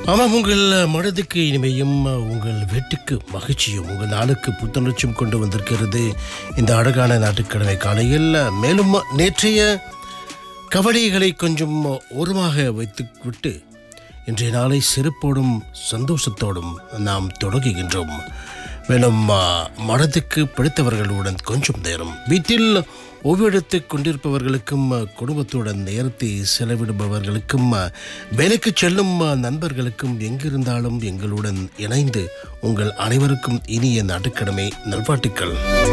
ஆமாம் உங்கள் மனதுக்கு இனிமையும் உங்கள் வீட்டுக்கு மகிழ்ச்சியும் உங்கள் நாளுக்கு புத்துணர்ச்சியும் கொண்டு வந்திருக்கிறது இந்த அழகான ஞாயிற்றுக்கிழமை காலையில் மேலும் நேற்றைய கவலைகளை கொஞ்சம் ஓரமாக வைத்துவிட்டு இன்றைய நாளை சிறப்போடும் சந்தோஷத்தோடும் நாம் தொடங்குகின்றோம் மேலும் ஆ, மனதுக்கு பிடித்தவர்களுடன் கொஞ்சம் நேரம் வீட்டில் ஓய்வெடுத்து கொண்டிருப்பவர்களுக்கும் ஆ, குடும்பத்துடன் நேரத்தை செலவிடுபவர்களுக்கும் ஆ, வேலைக்கு செல்லும் ஆ, நண்பர்களுக்கும் எங்கிருந்தாலும் எங்களுடன் இணைந்து உங்கள் அனைவருக்கும் இனிய நடுக்கடமை நல்வாழ்த்துக்கள்